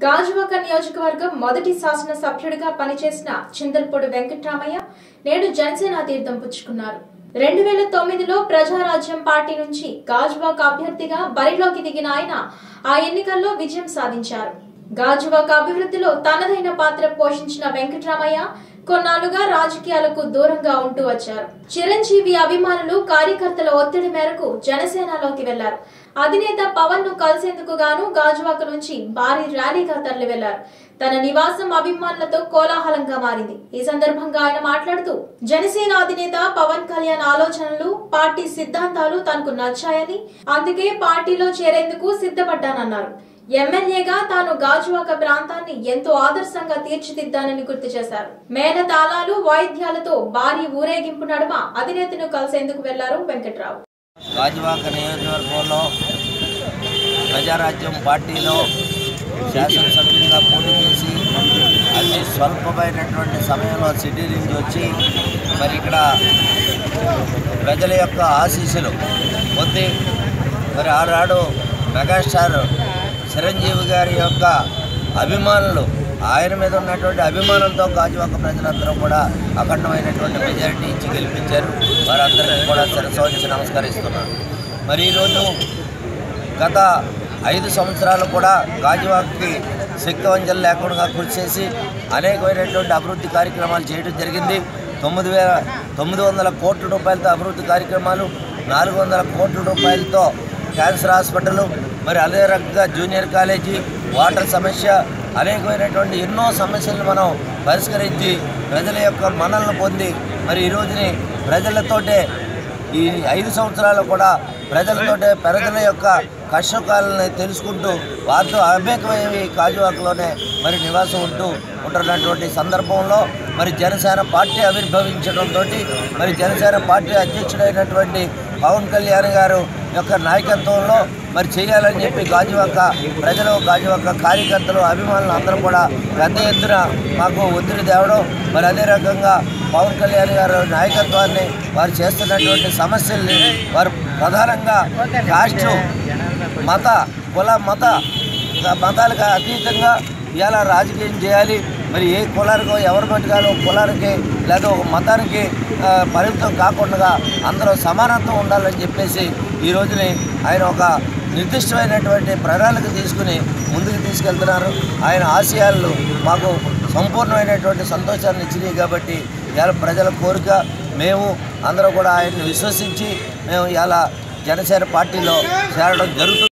గాజువాక నియోజకవర్గం మొదటి శాసన సభ్యుడిగా పనిచేసిన చిందల్పూడి వెంకట్రామయ్య నేడు జనసేన తీర్థం పుచ్చుకున్నారు రెండు వేల తొమ్మిదిలో ప్రజారాజ్యం పార్టీ నుంచి గాజువాక అభ్యర్థిగా బరిలోకి దిగిన ఆయన ఆ ఎన్నికల్లో విజయం సాధించారు గాజువాక అభివృద్ధిలో తనదైన పాత్ర పోషించిన వెంకట్రామయ్య కొన్నాళ్లుగా రాజకీయాలకు దూరంగా ఉంటూ వచ్చారు చిరంజీవి అభిమానులు కార్యకర్తల ఒత్తిడి మేరకు జనసేనలోకి వెళ్లారు అధినేత పవన్ ను కలిసేందుకు గాను గాజువాక నుంచి భారీ ర్యాలీగా తరలి వెళ్లారు తన నివాసం అభిమానులతో కోలాహలంగా మారింది ఈ సందర్భంగా ఆయన మాట్లాడుతూ జనసేన అధినేత పవన్ కళ్యాణ్ ఆలోచనలు పార్టీ సిద్ధాంతాలు తనకు నచ్చాయని అందుకే పార్టీలో చేరేందుకు సిద్ధపడ్డానన్నారు ఎమ్మెల్యేగా తాను గాజువాక ప్రాంతాన్ని ఎంతో ఆదర్శంగా తీర్చిదిద్దానని గుర్తు చేశారు మేళతాళాలు వాయిద్యాలతో భారీ ఊరేగింపు నడుమ అధినేతను కలిసేందుకు వెళ్లారు వెంకట్రావు గాజువాక నియోజకవర్గంలో ప్రజారాజ్యం పార్టీలో శాసనసభ్యుడిగా పోటీ చేసి అతి స్వల్పమైనటువంటి సమయంలో సిటీ నుంచి వచ్చి మరి ఇక్కడ ప్రజల యొక్క ఆశీస్సులు పొంది మరి ఆనాడు మెగాస్టార్ చిరంజీవి గారి యొక్క అభిమానులు ఆయన మీద ఉన్నటువంటి అభిమానంతో గాజువాక ప్రజలందరూ కూడా అఖండమైనటువంటి మెజారిటీ ఇచ్చి గెలిపించారు వారందరికీ కూడా శిరసోచి నమస్కరిస్తున్నాను మరి ఈరోజు గత ఐదు సంవత్సరాలు కూడా గాజువాక్కి శక్తివంచన లేకుండా కృషి చేసి అనేకమైనటువంటి అభివృద్ధి కార్యక్రమాలు చేయడం జరిగింది తొమ్మిది వేల తొమ్మిది వందల కోట్ల రూపాయలతో అభివృద్ధి కార్యక్రమాలు నాలుగు వందల కోట్ల రూపాయలతో క్యాన్సర్ హాస్పిటల్ మరి అదే రకంగా జూనియర్ కాలేజీ వాటర్ సమస్య అనేకమైనటువంటి ఎన్నో సమస్యలను మనం పరిష్కరించి ప్రజల యొక్క మన్నలను పొంది మరి ఈ రోజుని ప్రజలతోటే ఈ ఐదు సంవత్సరాలు కూడా ప్రజలతోటే ప్రజల యొక్క కష్టకాలని తెలుసుకుంటూ వారితో అభేకమయ్యి కాజువాకలోనే మరి నివాసం ఉంటూ ఉంటున్నటువంటి సందర్భంలో మరి జనసేన పార్టీ ఆవిర్భవించడంతో మరి జనసేన పార్టీ అధ్యక్షుడైనటువంటి పవన్ కళ్యాణ్ గారు యొక్క నాయకత్వంలో మరి చేయాలని చెప్పి గాజువాక ప్రజలు గాజువాక కార్యకర్తలు అభిమానులు అందరూ కూడా పెద్ద ఎత్తున మాకు ఒత్తిడి తేవడం మరి అదే రకంగా పవన్ కళ్యాణ్ గారు నాయకత్వాన్ని వారు చేస్తున్నటువంటి సమస్యల్ని వారు ప్రధానంగా కాస్ట్ మత కుల మత మతాలకు అతీతంగా ఇలా రాజకీయం చేయాలి మరి ఏ కులానికో ఎవరు మట్టుకాలో కులానికి లేదా ఒక మతానికి ఆ, పరిమితం కాకుండా అందరూ సమానత్వం ఉండాలని చెప్పేసి ఈ రోజుని ఆయన ఒక నిర్దిష్టమైనటువంటి ప్రణాళిక తీసుకుని ముందుకు తీసుకెళ్తున్నారు ఆయన ఆశయాలు మాకు సంపూర్ణమైనటువంటి సంతోషాన్ని ఇచ్చినాయి కాబట్టి ఇవాళ ప్రజల కోరిక మేము అందరూ కూడా ఆయన్ని విశ్వసించి మేము ఇలా జనసేన పార్టీలో చేరడం జరుగుతుంది